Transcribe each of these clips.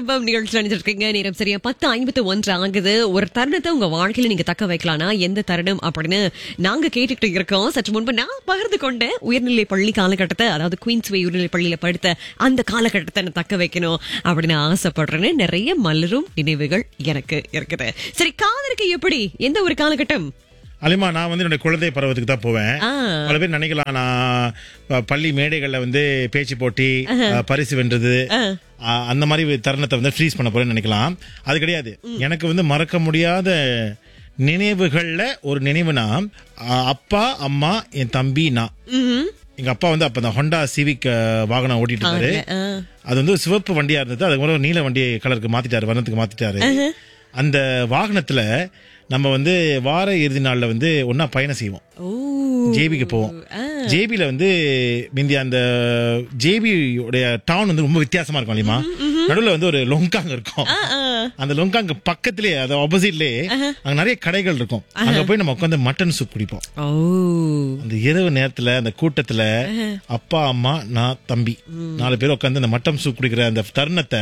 குடும்பம் நிகழ்ச்சி நினைச்சிருக்கீங்க நேரம் சரியா பத்து ஐம்பத்து ஒன்று ஆகுது ஒரு தருணத்தை உங்க வாழ்க்கையில நீங்க தக்க வைக்கலாம்னா எந்த தருணம் அப்படின்னு நாங்க கேட்டுக்கிட்டு இருக்கோம் சற்று முன்பு நான் பகிர்ந்து கொண்ட உயர்நிலை பள்ளி காலகட்டத்தை அதாவது குயின்ஸ் வே உயர்நிலை பள்ளியில படித்த அந்த காலகட்டத்தை நான் தக்க வைக்கணும் அப்படின்னு ஆசைப்படுறேன்னு நிறைய மலரும் நினைவுகள் எனக்கு இருக்குது சரி காதலுக்கு எப்படி எந்த ஒரு காலகட்டம் அலிமா நான் வந்து என்னுடைய குழந்தை பருவத்துக்கு தான் போவேன் ஆ. பல பேர் நினைக்கலாம் நான் ப- பள்ளி மேடைகள்ல வந்து பேச்சு போட்டி அஹ், பரிசு வென்றது அஹ், அந்த மாதிரி தருணத்தை வந்து ஃப்ரீஸ் பண்ண போறேன்னு நினைக்கலாம் அது கிடையாது எனக்கு வந்து மறக்க முடியாத நினைவுகள்ல ஒரு நினைவுனா அஹ், அப்பா அம்மா என் தம்பி நான் ம்ஹும். எங்க அப்பா வந்து அப்ப அந்த ஹொண்டா சிவிக் வாகனம் ஓட்டிட்டு இருந்தாரு ஆ. அது வந்து சிவப்பு வண்டியா இருந்தது அதுக்கு ஒரு நீல வண்டி கலருக்கு மாத்திட்டாரு வர்ணத்துக்கு மாத்திட்டாரு அந்த வாகனத்துல நம்ம வந்து வார இறுதி நாள்ல வந்து ஒன்னா பயணம் செய்வோம் ஓ ஜேபிக்கு போவோம் ஜேபில வந்து மிந்தி அந்த ஜேபி உடைய டவுன் வந்து ரொம்ப வித்தியாசமா இருக்கும் இல்லையா நடுவுல வந்து ஒரு லொங்காங் இருக்கும் அந்த லொங்காங்க பக்கத்திலே அது ஆப்போசிட்லயே அங்க நிறைய கடைகள் இருக்கும் அங்க போய் நம்ம உட்காந்து மட்டன் சூப் குடிப்போம் ஓ அந்த இரவு நேரத்துல அந்த கூட்டத்துல அப்பா அம்மா நான் தம்பி நாலு பேர் உட்காந்து அந்த மட்டன் சூப் குடிக்கிற அந்த தருணத்தை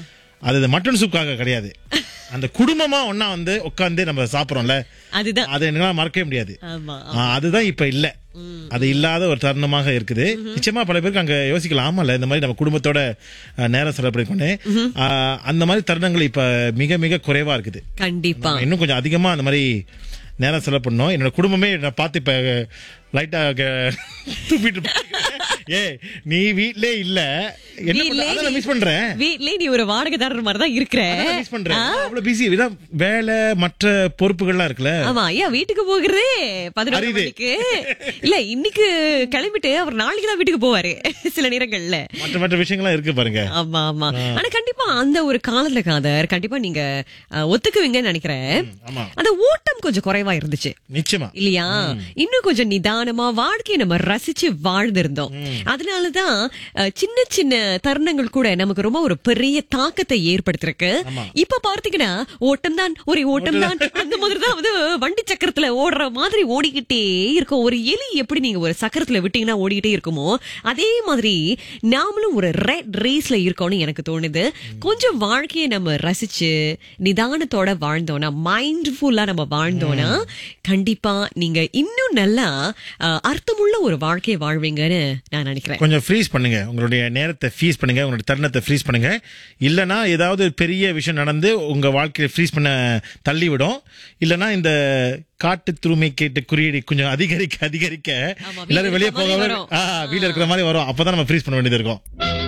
அது இந்த மட்டன் சூப்புக்காக கிடையாது அந்த குடும்பமா ஒன்னா வந்து உட்காந்து நம்ம சாப்பிடுறோம்ல அதுதான் அதை என்னால மறக்கவே முடியாது ஆமா ஆ, அதுதான் இப்ப இல்ல அது இல்லாத ஒரு தருணமாக இருக்குது நிச்சயமா பல பேருக்கு அங்க யோசிக்கலாம் ஆமால இந்த மாதிரி நம்ம குடும்பத்தோட அஹ், நேரம் செலப்ரேட் பண்ணு ஆ, அந்த மாதிரி தருணங்கள் இப்ப மிக மிக குறைவா இருக்குது கண்டிப்பா நம்ம இன்னும் கொஞ்சம் அதிகமா அந்த மாதிரி நேரம் செலவு பண்ணோம் என்னோட குடும்பமே நான் பார்த்து இப்ப லைட்டா தூப்பிட்டு போயிருக்கேன். ஏய் நீ வீட்லயே இல்ல என்ன வீட்லயே பண்ற? அதான் நீ- மிஸ் பண்றேன் வீட்லயே நீ ஒரு வாடகைதாரர் மாதிரி தான் இருக்கிற மிஸ் பண்றேன் அவ்வளவு பிஸி இதான் வேலை மற்ற பொறுப்புகள்லாம் இருக்குல்ல ஆமா ஐயா வீட்டுக்கு போகிறதே பதினொரு அரிது. மணிக்கு இல்ல இன்னைக்கு கிளம்பிட்டு அவர் நாளைக்கு தான் வீட்டுக்கு போவாரு சில நேரங்கள்ல மற்ற மற்ற விஷயங்கள்லாம் இருக்கு பாருங்க ஆமா ஆமா ஆனா கண்டிப்பா அந்த ஒரு காலத்துல காதர் கண்டிப்பா நீங்க அஹ், ஒத்துக்குவீங்கன்னு நினைக்கிறேன் ஆமா அந்த ஓட்டம் கொஞ்சம் குறைவா இருந்துச்சு நிச்சயமா இல்லையா இன்னும் கொஞ்சம் நிதானமா வாழ்க்கையை நம்ம ரசிச்சு வாழ்ந்திருந்தோம் அதனாலதான் அஹ், சின்ன சின்ன தருணங்கள் கூட நமக்கு ரொம்ப ஒரு பெரிய தாக்கத்தை ஏற்படுத்திருக்கு ஆமா. இப்ப பார்த்தீங்கன்னா ஓட்டம் தான் ஒரு ஓட்டம் தான் அந்த மாதிரி தான் வந்து வண்டி சக்கரத்துல ஓடுற மாதிரி ஓடிக்கிட்டே இருக்கும் ஒரு எலி எப்படி நீங்க ஒரு சக்கரத்துல விட்டீங்கன்னா ஓடிக்கிட்டே இருக்குமோ அதே மாதிரி நாமளும் ஒரு ரெட் ரேஸ்ல இருக்கோம்னு எனக்கு தோணுது கொஞ்சம் வாழ்க்கையை நம்ம ரசிச்சு நிதானத்தோட வாழ்ந்தோம்னா மைண்ட்ஃபுல்லா நம்ம வாழ்ந்தோம்னா கண்டிப்பா நீங்க இன்னும் நல்லா அஹ், அர்த்தமுள்ள ஒரு வாழ்க்கையை வாழ்வீங்கன்னு நான் நினைக்கிறேன் கொஞ்சம் ஃப்ரீஸ் பண்ணுங்க உங்களுடைய நேரத்தை ஃப்ரீஸ் பண்ணுங்க உங்களுடைய தருணத்தை ஃப்ரீஸ் பண்ணுங்க இல்லனா ஏதாவது பெரிய விஷயம் நடந்து உங்க வாழ்க்கையை ஃப்ரீஸ் பண்ண தள்ளி விடும் இல்லனா இந்த காட்டு துருமை கேட்டு குறியீடு கொஞ்சம் அதிகரிக்க அதிகரிக்க ஆமா, வீட்ல எல்லாரும் வெளியே இருக்கிற மாதிரி போகாம வரும். ஆ, வீட்ல இருக்கிற மாதிரி வரும் அப்பதான் நம்ம ஃப்ரீஸ் பண்ண வேண்டியது இருக்கும்